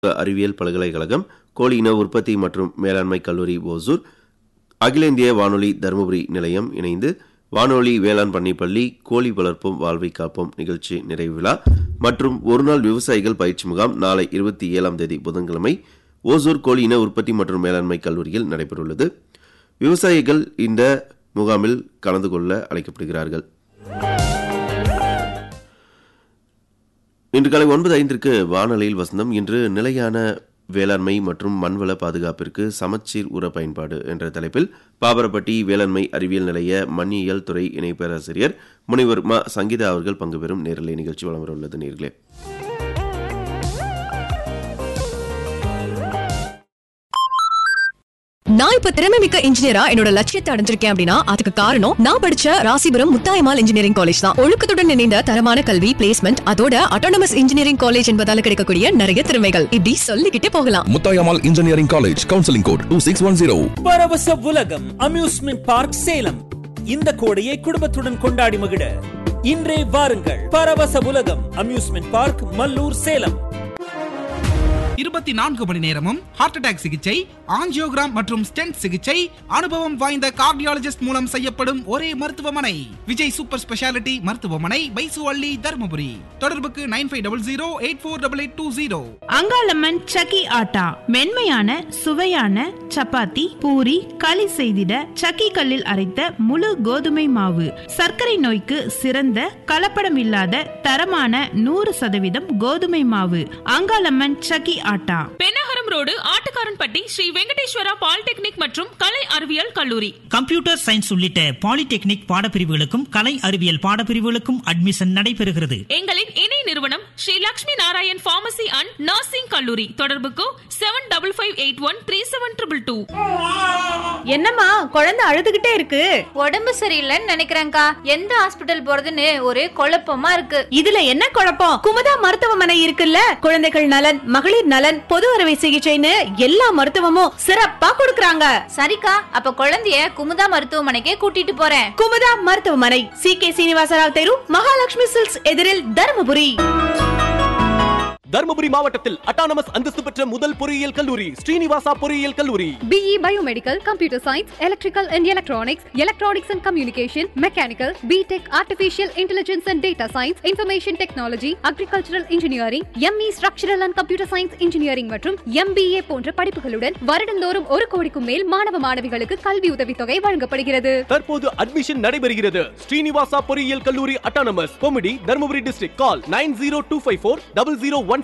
அறிவியல் பல்கலைக்கழகம் கோழி இன உற்பத்தி மற்றும் மேலாண்மை கல்லூரி ஓசூர் அகில இந்திய வானொலி தருமபுரி நிலையம் இணைந்து வானொலி வேளாண் பண்ணைப்பள்ளி கோழி வளர்ப்போம் வாழ்வை காப்போம் நிகழ்ச்சி நிறைவு விழா மற்றும் ஒருநாள் விவசாயிகள் பயிற்சி முகாம் நாளை இருபத்தி ஏழாம் தேதி புதன்கிழமை ஓசூர் கோழி இன உற்பத்தி மற்றும் மேலாண்மை கல்லூரியில் நடைபெறவுள்ளது விவசாயிகள் இந்த முகாமில் கலந்து கொள்ள அழைக்கப்படுகிறார்கள் இன்று காலை ஒன்பது ஐந்திற்கு வானொலியில் வசந்தம் இன்று நிலையான வேளாண்மை மற்றும் மண்வள பாதுகாப்பிற்கு சமச்சீர் உர பயன்பாடு என்ற தலைப்பில் பாபரப்பட்டி வேளாண்மை அறிவியல் நிலைய மண்ணியல் துறை இணை பேராசிரியர் முனைவர் ம சங்கீதா அவர்கள் பங்கு பெறும் நேரலை நிகழ்ச்சி வளம் உள்ளது நேர்களே நான் இப்ப திறமை மிக்க இன்ஜினியரா என்னோட லட்சியத்தை அடைஞ்சிருக்கேன் அப்படின்னா அதுக்கு காரணம் நான் படிச்ச ராசிபுரம் முத்தாயமால் இன்ஜினியரிங் காலேஜ் தான் ஒழுக்கத்துடன் இணைந்த தரமான கல்வி பிளேஸ்மெண்ட் அதோட அட்டானமஸ் இன்ஜினியரிங் காலேஜ் என்பதால கிடைக்கக்கூடிய நிறைய திறமைகள் இப்படி சொல்லிக்கிட்டே போகலாம் Muthayammal engineering college counselling code two six one zero பரவச உலகம் அம்யூஸ்மெண்ட் பார்க் சேலம் இந்த கோடையை குடும்பத்துடன் கொண்டாடி மகிழ இன்றே வாருங்கள் பரவச உலகம் அம்யூஸ்மெண்ட் பார்க் மல்லூர் சேலம் இருபத்தி நான்கு மணி நேரமும் ஹார்ட் அட்டாக் சிகிச்சை ஆஞ்சியோகிராம் மற்றும் ஸ்டென்ட் சிகிச்சை அனுபவம் வாய்ந்த கார்டியாலஜிஸ்ட் மூலம் செய்யப்படும் ஒரே மருத்துவமனை விஜய் சூப்பர் ஸ்பெஷாலிட்டி மருத்துவமனை பைசுவள்ளி தருமபுரி தொடர்புக்கு nine five double zero eight four double eight two zero Angalamman Chakki Atta மென்மையான சுவையான சப்பாத்தி பூரி களி செய்திட சக்கி கல்லில் அரைத்த முழு கோதுமை மாவு சர்க்கரை நோய்க்கு சிறந்த கலப்படம் இல்லாத தரமான நூறு சதவீதம் கோதுமை மாவு அங்காளம்மன் சக்கி ஆட்டா பெண்ணகரம் ரோடு ஆட்டுக்காரன்பட்டி ஸ்ரீ வெங்கடேஸ்வரா பாலிடெக்னிக் மற்றும் கலை அறிவியல் கல்லூரி கம்ப்யூட்டர் சயின்ஸ் உள்ளிட்ட பாலிடெக்னிக் பாடப்பிரிவுகளுக்கும் கலை அறிவியல் பாடப்பிரிவுகளுக்கும் அட்மிஷன் நடைபெறுகிறது எங்களின் இணை நிறுவனம் Sri Lakshmi Narayan pharmacy and nursing கல்லூரி தொடர்புக்கு seven double five eight one three seven triple two என்னம்மா குழந்தை அழுதுகிட்டே இருக்கு உடம்பு சரியில்லைன்னு நினைக்கிறேன்க்கா எந்த ஹாஸ்பிட்டல் போறதுன்னு ஒரே குழப்பமா இருக்கு இதுல என்ன குழப்பம் குமுதா மருத்துவமனை இருக்குல்ல குழந்தைகள் நலன் மகளிர் நலன் பொது அறுவை சிகிச்சைன்னு எல்லா மருத்துவமும் சிறப்பா கொடுக்கறாங்க சரிக்கா அப்ப குழந்தைய குமுதா மருத்துவமனைக்கே கூட்டிட்டு போறேன் குமுதா மருத்துவமனை சி கே சீனிவாசராவ் தெரு மகாலட்சுமி சில்க்ஸ் எதிரில் தருமபுரி தருமபுரி மாவட்டத்தில் அட்டானமஸ் அந்தஸ்து பெற்ற முதல் பொறியியல் கல்லூரி ஸ்ரீனிவாசா பொறியியல் கல்லூரி BE Biomedical, Computer Science, Electrical and Electronics, Electronics and Communication, Mechanical, BTech, Artificial Intelligence and Data Science, Information Technology, Agricultural Engineering, ME Structural and Computer Science Engineering மற்றும் MBA போன்ற படிப்புகளுடன் வருடந்தோறும் ஒரு கோடிக்கும் மேல் மாணவ மாணவிகளுக்கு கல்வி உதவித்தொகை வழங்கப்படுகிறது தற்போது அட்மிஷன் நடைபெறுகிறது ஸ்ரீனிவாசா பொறியியல் கல்லூரி அட்டானமஸ் கொமிடி Dharmapuri district call nine zero two five four double zero one